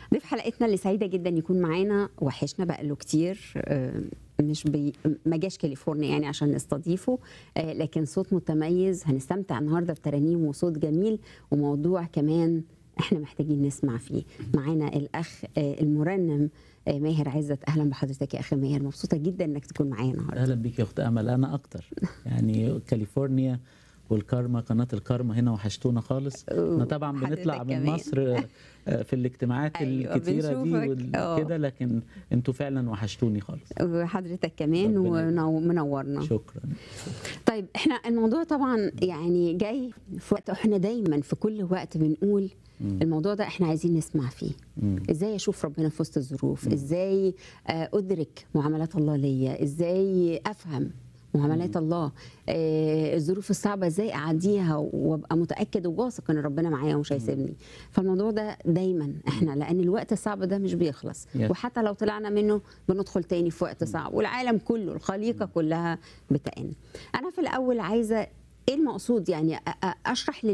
ضيف حلقتنا اللي سعيده جدا يكون معانا وحشنا بقى له كتير آه، مش بي ما جاش كاليفورنيا يعني عشان نستضيفه آه، لكن صوت متميز هنستمتع النهارده بترانيم وصوت جميل وموضوع كمان احنا محتاجين نسمع فيه معانا الاخ آه، المرنم آه، ماهر عزت اهلا بحضرتك يا اخي ماهر مبسوطه جدا انك تكون معايا النهارده اهلا بيك يا اخت امل انا اكتر يعني كاليفورنيا والكارما قناه الكارما هنا وحشتونا خالص احنا طبعا حضرتك بنطلع من كمان. مصر آه، في الاجتماعات أيوة، الكتيره دي بنشوفك. آه. وكده لكن انتوا فعلا وحشتوني خالص وحضرتك كمان ربنا ومنورنا شكرا طيب احنا الموضوع طبعا يعني جاي في وقت احنا دايما في كل وقت بنقول الموضوع ده احنا عايزين نسمع فيه مم. ازاي اشوف ربنا في وسط الظروف ازاي آه، ادرك معاملات الله ليا ازاي افهم معاملات الله آه، الظروف الصعبه ازاي اعديها وابقى متاكد وواثق ان ربنا معايا ومش هيسيبني فالموضوع ده دايما احنا لان الوقت الصعب ده مش بيخلص Yes. وحتى لو طلعنا منه بندخل تاني في وقت صعب والعالم كله الخليقه كلها بتئن انا في الاول عايزه ايه المقصود يعني أ- أ- اشرح